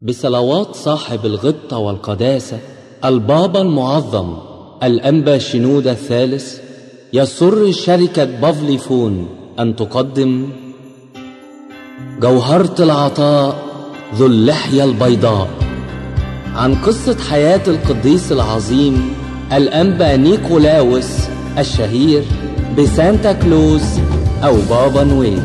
بصلوات صاحب الغبطة والقداسة البابا المعظم الأنبا شنودة الثالث يسر شركة بافلي فون أن تقدم جوهرة العطاء ذو اللحية البيضاء عن قصة حياة القديس العظيم الأنبا نيكولاوس الشهير بسانتا كلوز أو بابا نويل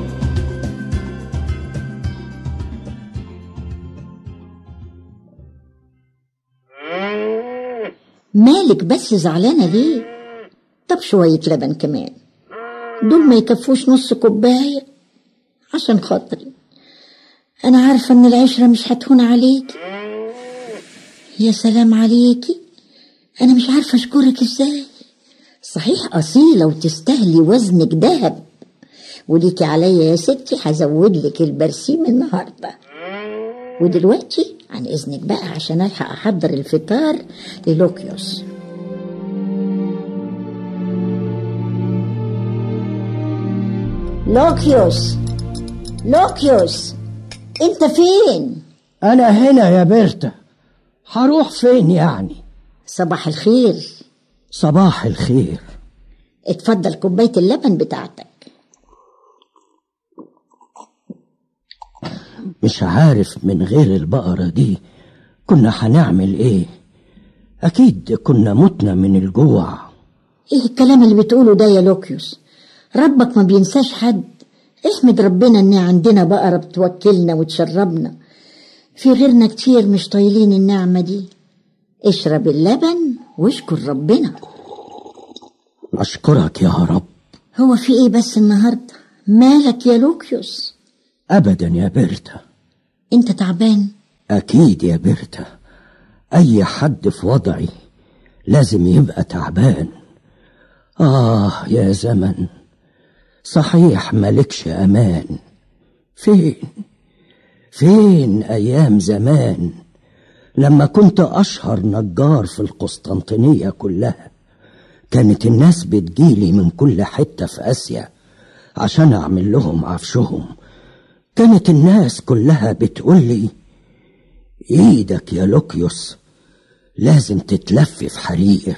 مالك بس زعلانة ليه طب شوية لبن كمان دول ما يكفوش نص كوباية عشان خاطري أنا عارفة إن العشرة مش هتهون عليكي يا سلام عليكي أنا مش عارفة أشكرك إزاي صحيح أصيلة وتستاهلي وزنك دهب وليكي عليا يا ستي هزود لك البرسيم النهارده ودلوقتي عن إذنك بقى عشان ألحق أحضر الفطار للوكيوس لوكيوس لوكيوس انت فين أنا هنا يا بيرتا هروح فين يعني صباح الخير صباح الخير اتفضل كوباية اللبن بتاعتك مش عارف من غير البقرة دي كنا هنعمل ايه أكيد كنا متنا من الجوع ايه الكلام اللي بتقوله ده يا لوكيوس ربك ما بينساش حد احمد ربنا ان عندنا بقرة بتوكلنا وتشربنا في غيرنا كتير مش طايلين النعمة دي اشرب اللبن واشكر ربنا أشكرك يا رب هو في ايه بس النهاردة مالك يا لوكيوس أبدا يا بيرتا انت تعبان أكيد يا بيرتا أي حد في وضعي لازم يبقى تعبان آه يا زمن صحيح ملكش أمان فين فين أيام زمان لما كنت أشهر نجار في القسطنطينية كلها كانت الناس بتجيلي من كل حتة في آسيا عشان أعمل لهم عفشهم كانت الناس كلها بتقولي ايدك يا لوكيوس لازم تتلف في حرير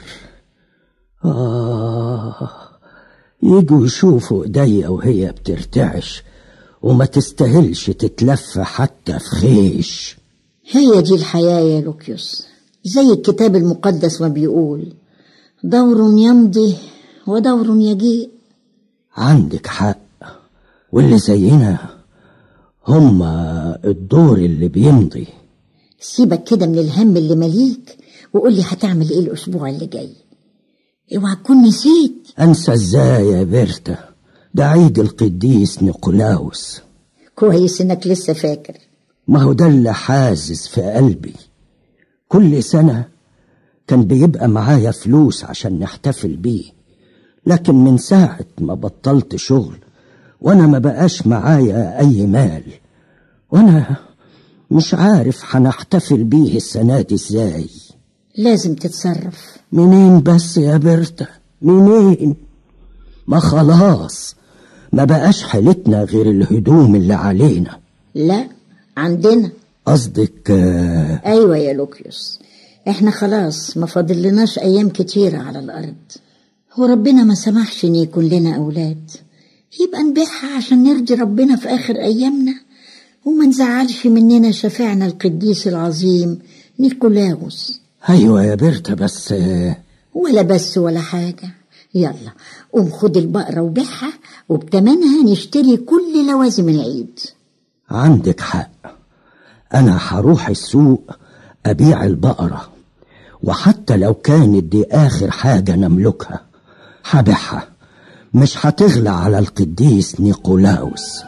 آه يجوا يشوفوا ايديا وهي بترتعش وما تستاهلش تتلف حتى في خيش هي دي الحياة يا لوكيوس زي الكتاب المقدس ما بيقول دور يمضي ودور يجيء عندك حق واللي زينا هم الدور اللي بيمضي سيبك كده من الهم اللي مليك وقول لي هتعمل ايه الاسبوع اللي جاي اوعى تكون نسيت انسى ازاي يا بيرتا ده عيد القديس نيقولاوس كويس انك لسه فاكر ما هو ده اللي حازز في قلبي كل سنة كان بيبقى معايا فلوس عشان نحتفل بيه لكن من ساعة ما بطلت شغل وانا ما بقاش معايا اي مال وانا مش عارف هنحتفل بيه السنة دي ازاي لازم تتصرف منين بس يا بيرتا منين ما خلاص ما بقاش حيلتنا غير الهدوم اللي علينا لا عندنا قصدك آه، ايوه يا لوكيوس احنا خلاص ما فاضلناش ايام كتيرة على الارض وربنا ما سمحش ان يكون لنا اولاد يبقى نبيعها عشان نرضي ربنا في اخر ايامنا وما نزعلش مننا شفيعنا القديس العظيم نيكولاوس ايوه يا بيرتا بس آه، ولا بس ولا حاجة يلا قوم خد البقرة وبيعها وبتمنها نشتري كل لوازم العيد عندك حق انا هروح السوق ابيع البقرة وحتى لو كانت دي اخر حاجة نملكها هبيعها مش هتغلى على القديس نيقولاوس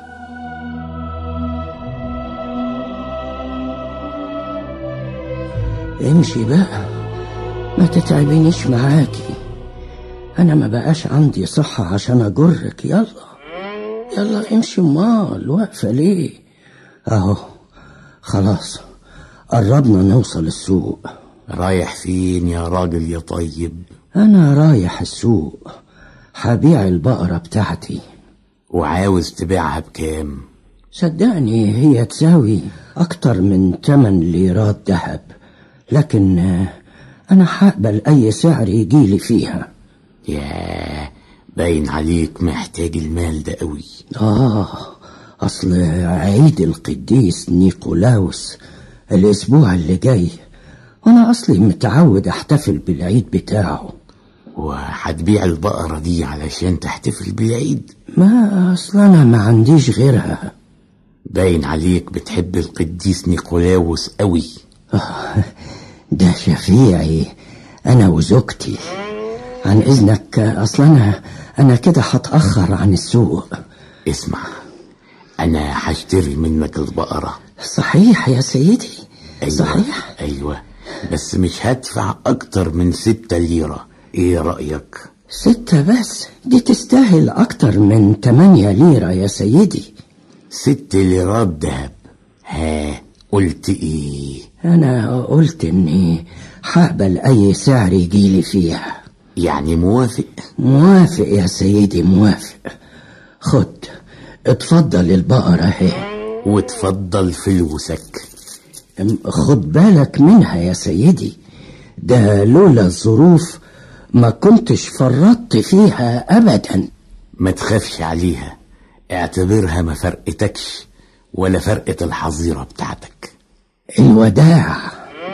امشي بقى ما تتعبينيش معاكي انا ما بقاش عندي صحة عشان اجرك يلا يلا امشي امال واقفة ليه اهو خلاص قربنا نوصل السوق رايح فين يا راجل يا طيب انا رايح السوق هبيع البقرة بتاعتي وعاوز تبيعها بكام صدقني هي تساوي أكتر من تمن ليرات ذهب لكن آه، أنا هقبل أي سعر يجيلي فيها ياه باين عليك محتاج المال ده قوي آه أصل عيد القديس نيقولاوس الأسبوع اللي جاي وأنا أصلي متعود أحتفل بالعيد بتاعه وهتبيع البقرة دي علشان تحتفل بالعيد ما أصل أنا ما عنديش غيرها باين عليك بتحب القديس نيقولاوس قوي آه، ده شفيعي أنا وزوجتي عن إذنك أصل أنا أنا كده هتأخر عن السوق اسمع انا هشتري منك البقرة صحيح يا سيدي أيوة صحيح ايوه بس مش هدفع اكتر من ستة ليرة ايه رأيك ستة بس دي تستاهل أكتر من تمانية ليرة يا سيدي ست ليرات دهب ها قلت ايه أنا قلت إني هقبل أي سعر يجيلي فيها يعني موافق موافق يا سيدي موافق خد اتفضل البقرة اهي وتفضل فلوسك ام- خد بالك منها يا سيدي ده لولا الظروف ما كنتش فرطت فيها أبدا ما تخافش عليها اعتبرها ما فرقتكش ولا فرقة الحظيرة بتاعتك الوداع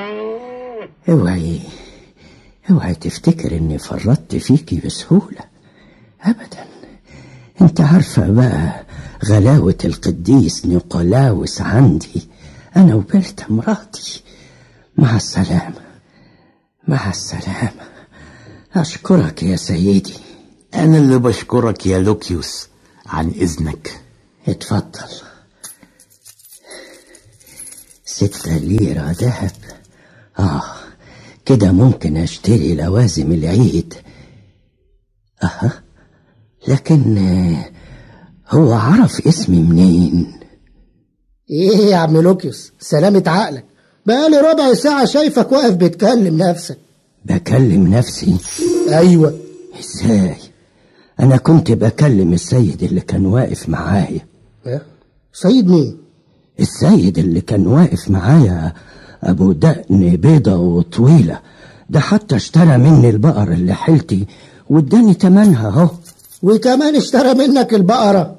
اوعي اوعي تفتكر اني فرطت فيكي بسهولة ابدا انت عارفة بقى غلاوة القديس نيقولاوس عندي انا وبرتا مراتي مع السلامة مع السلامة اشكرك يا سيدي انا اللي بشكرك يا لوكيوس عن اذنك اتفضل ستة ليرة ذهب آه كده ممكن أشتري لوازم العيد أها لكن آه، هو عرف اسمي منين ايه يا عم لوكيوس سلامة عقلك بقالي ربع ساعة شايفك واقف بتكلم نفسك بكلم نفسي ايوه ازاي أنا كنت بكلم السيد اللي كان واقف معايا ها؟ سيد مين السيد اللي كان واقف معايا أبو دقن بيضة وطويلة ده حتى اشترى مني البقر اللي حيلتي واداني تمنها اهو وكمان اشترى منك البقرة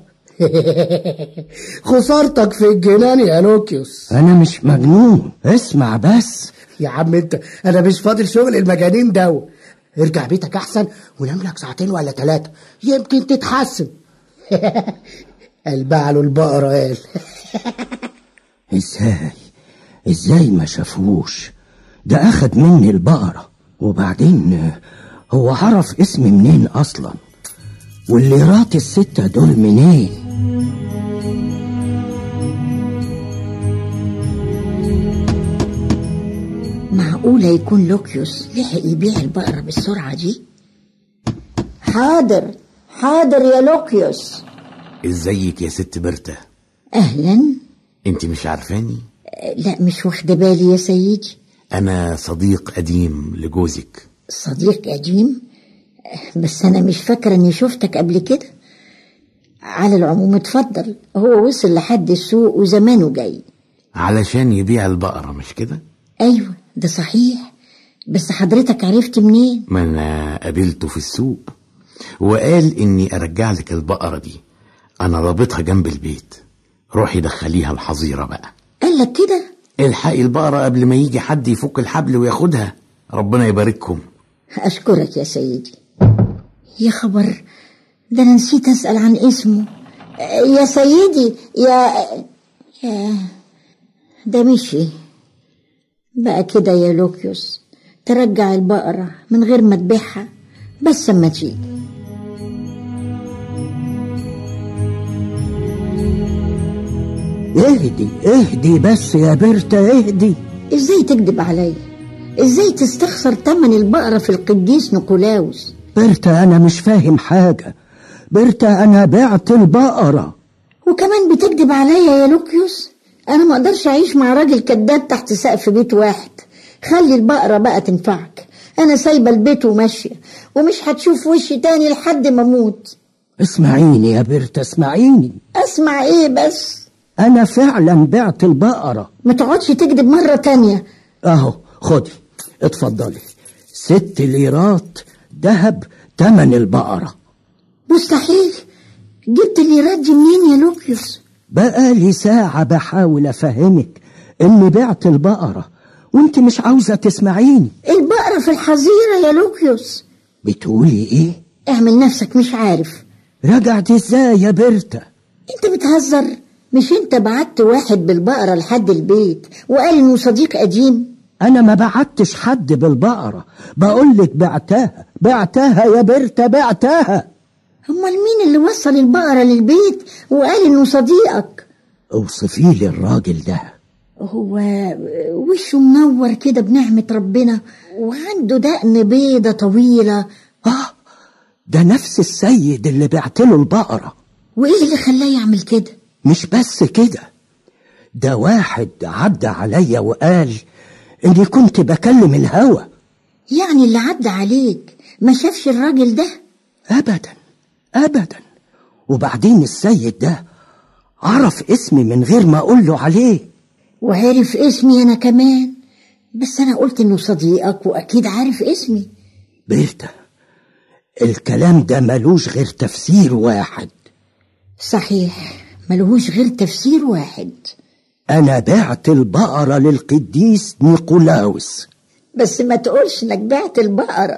خسارتك في الجنان يا لوكيوس أنا مش مجنون اسمع بس يا عم انت انا مش فاضل شغل المجانين دو ارجع بيتك احسن ونام لك ساعتين ولا ثلاثة يمكن تتحسن البع له البقرة قال ازاي ازاي ما شافوش ده أخد مني البقرة وبعدين آه، هو عرف اسمي منين أصلا والليرات الستة دول منين معقولة يكون لوكيوس لحق يبيع البقرة بالسرعة دي حاضر حاضر يا لوكيوس ازيك يا ست برتا أهلا انت مش عارفاني أه، لا مش واخدة بالي يا سيدي انا صديق قديم لجوزك صديق قديم أه، بس أنا مش فاكرة إني شفتك قبل كده على العموم اتفضل هو وصل لحد السوق وزمانه جاي علشان يبيع البقرة مش كده أيوة ده صحيح بس حضرتك عرفت منين ما انا قابلته في السوق وقال اني ارجع لك البقرة دي انا رابطها جنب البيت روحي دخليها الحظيرة بقى قال لك كده الحقي البقرة قبل ما يجي حد يفك الحبل وياخدها ربنا يبارككم أشكرك يا سيدي يا خبر ده أنا نسيت أسأل عن اسمه آه، يا سيدي يا يا ده مشي بقى كده يا لوكيوس ترجع البقرة من غير ما تبيعها بس اما تيجي اهدي اهدي بس يا برتا اهدي ازاي تكذب عليا ازاي تستخسر تمن البقرة في القديس نيقولاوس برتا أنا مش فاهم حاجة برتا أنا بعت البقرة وكمان بتكذب عليا يا لوكيوس انا ما اقدرش اعيش مع راجل كذاب تحت سقف بيت واحد خلي البقرة بقى تنفعك انا سايبة البيت وماشية ومش هتشوف وشي تاني لحد ما اموت اسمعيني يا برتا اسمعيني اسمع ايه بس أنا فعلا بعت البقرة ما تقعدش تكذب مرة تانية أهو خدي اتفضلي ست ليرات ذهب تمن البقرة مستحيل جبت الليرات دي منين يا لوكيوس بقالي ساعة بحاول أفهمك إني بعت البقرة وانت مش عاوزة تسمعيني البقرة في الحظيرة يا لوكيوس بتقولي ايه اعمل نفسك مش عارف رجعت ازاي يا بيرتا انت بتهزر مش انت بعت واحد بالبقرة لحد البيت وقال انه صديق قديم انا ما بعتش حد بالبقرة بقولك بعتها بعتها يا بيرتا بعتها امال مين اللي وصل البقرة للبيت وقال انه صديقك اوصفي لي الراجل ده هو وشه منور كده بنعمة ربنا وعنده دقن بيضة طويلة اه ده نفس السيد اللي بعت له البقرة وايه اللي خلاه يعمل كده مش بس كده ده واحد عدى عليا وقال اني كنت بكلم الهوى يعني اللي عدى عليك ما شافش الراجل ده ابدا ابدا وبعدين السيد ده عرف اسمي من غير ما اقول له عليه وعرف اسمي انا كمان بس انا قلت انه صديقك واكيد عارف اسمي بيرتا الكلام ده ملوش غير تفسير واحد صحيح ملهوش غير تفسير واحد انا بعت البقرة للقديس نيقولاوس بس ما تقولش انك بعت البقرة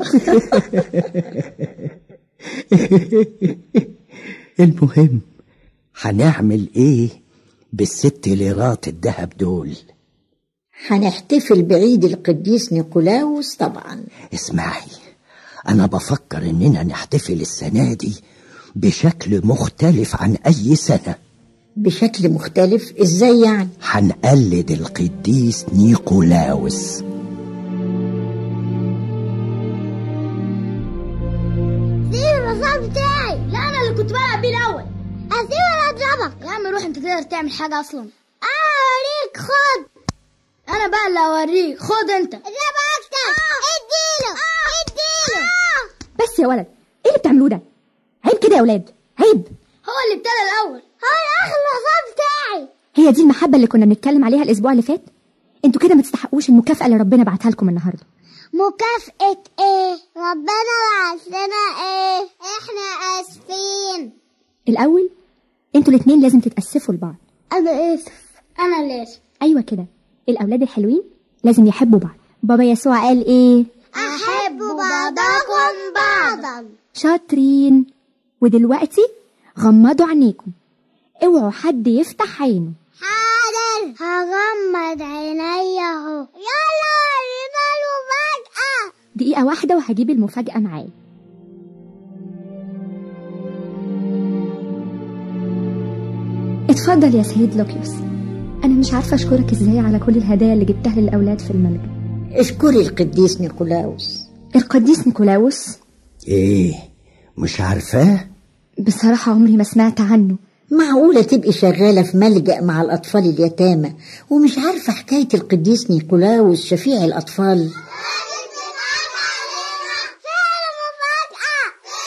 المهم هنعمل ايه بالست ليرات الذهب دول هنحتفل بعيد القديس نيقولاوس طبعا اسمعي انا بفكر اننا نحتفل السنة دي بشكل مختلف عن اي سنة بشكل مختلف ازاي يعني هنقلد القديس نيقولاوس سيب الرصاص بتاعي لا انا اللي كنت بلعب بيه الاول اسيب ولا اضربك يا عم روح انت تقدر تعمل حاجه اصلا اوريك خد انا بقى اللي اوريك خد انت اضرب اكتر اديله اديله بس يا ولد ايه اللي بتعملوه ده عيب كده يا ولاد عيب هو اللي ابتدى الاول هو اللي اخذ الرصاص بتاعي هي دي المحبه اللي كنا بنتكلم عليها الاسبوع اللي فات انتوا كده ما تستحقوش المكافاه اللي ربنا بعتها لكم النهارده مكافأة ايه ربنا بعت لنا ايه احنا اسفين الاول انتوا الاتنين لازم تتاسفوا لبعض انا اسف انا اللي اسف ايوه كده الاولاد الحلوين لازم يحبوا بعض بابا يسوع قال ايه احب بعضكم بعضا شاطرين ودلوقتي غمضوا عينيكم اوعوا حد يفتح عينه حاضر هغمض عيني اهو يلا ورينا المفاجأة دقيقه واحده وهجيب المفاجاه معايا اتفضل يا سيد لوكيوس انا مش عارفه اشكرك ازاي على كل الهدايا اللي جبتها للاولاد في الملجأ اشكري القديس نيقولاوس القديس نيكولاوس ايه مش عارفاه بصراحه عمري ما سمعت عنه معقولة تبقي شغالة في ملجأ مع الأطفال اليتامى ومش عارفة حكاية القديس نيقولاوس شفيع الأطفال فعلا مفاجأة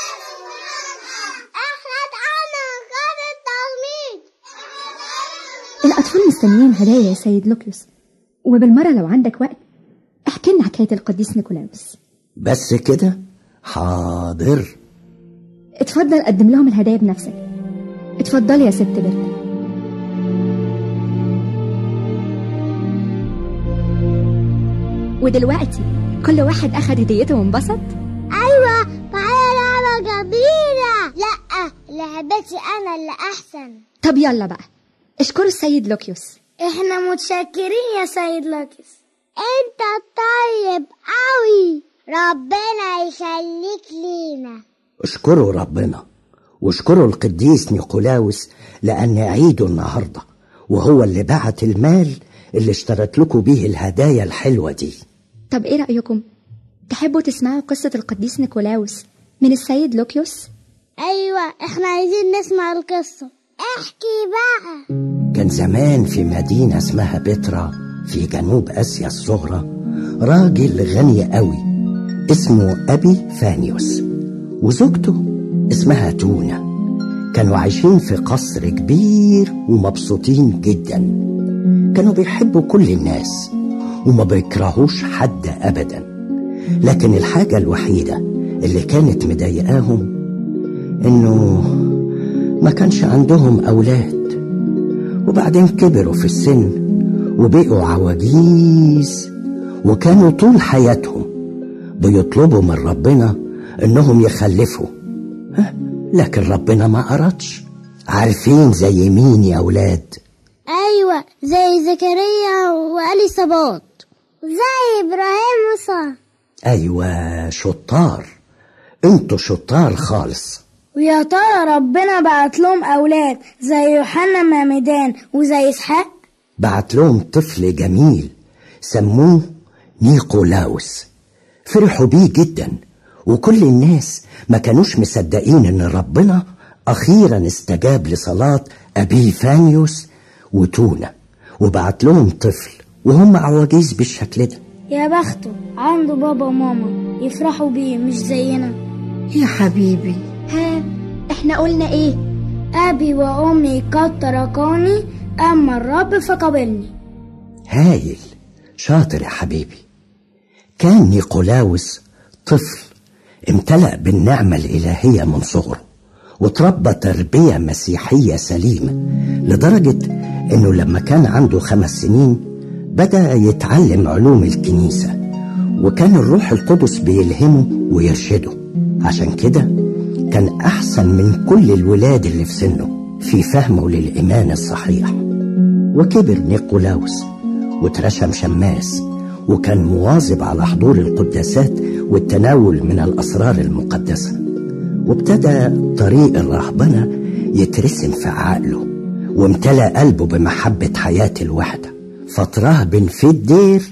احنا اتعلم غير التغميض الأطفال مستنيين هدايا يا سيد لوكيوس وبالمرة لو عندك وقت احكي لنا حكاية القديس نيكولاوس بس كده حاضر اتفضل قدم لهم الهدايا بنفسك اتفضلي يا ست بيرتا ودلوقتي كل واحد أخد هديته وانبسط ايوه معايا لعبة جميلة لا لعبتي انا اللي احسن طب يلا بقى اشكروا السيد لوكيوس احنا متشكرين يا سيد لوكيس انت طيب قوي ربنا يخليك لينا اشكروا ربنا واشكروا القديس نيقولاوس لأن عيده النهاردة وهو اللي بعت المال اللي اشترت لكم بيه الهدايا الحلوة دي طب ايه رأيكم تحبوا تسمعوا قصة القديس نيكولاوس من السيد لوكيوس ايوه احنا عايزين نسمع القصة احكي بقى كان زمان في مدينة اسمها بترا في جنوب آسيا الصغرى راجل غني قوي اسمه أبي فانيوس وزوجته اسمها تونا كانوا عايشين في قصر كبير ومبسوطين جدا كانوا بيحبوا كل الناس وما بيكرهوش حد أبدا لكن الحاجة الوحيدة اللي كانت مضايقاهم إنه ما كانش عندهم أولاد وبعدين كبروا في السن وبقوا عواجيز وكانوا طول حياتهم بيطلبوا من ربنا إنهم يخلفوا ها؟ لكن ربنا ما أردش عارفين زي مين يا أولاد ايوه زي زكريا واليصابات زي ابراهيم موسى أيوة شطار انتوا شطار خالص ويا ترى ربنا بعت لهم اولاد زي يوحنا معمدان وزي اسحاق بعت لهم طفل جميل سموه نيقولاوس فرحوا بيه جدا وكل الناس ما كانوش مصدقين ان ربنا اخيرا استجاب لصلاة ابي فانيوس وتونا وبعت لهم طفل وهم عواجيز بالشكل ده يا بخته عنده بابا وماما يفرحوا بيه مش زينا يا حبيبي ها احنا قلنا ايه ابي وامي قد تركوني اما الرب فقبلني هايل شاطر يا حبيبي كان نيقولاوس طفل امتلأ بالنعمة الإلهية من صغره وتربى تربية مسيحية سليمة لدرجة إنه لما كان عنده خمس سنين بدأ يتعلم علوم الكنيسة وكان الروح القدس بيلهمه ويرشده عشان كده كان أحسن من كل الولاد اللي في سنه في فهمه للإيمان الصحيح وكبر نيقولاوس واترشم شماس وكان مواظب على حضور القداسات والتناول من الأسرار المقدسة وابتدى طريق الرهبنة يترسم في عقله وامتلأ قلبه بمحبة حياة الوحدة فترهبن في الدير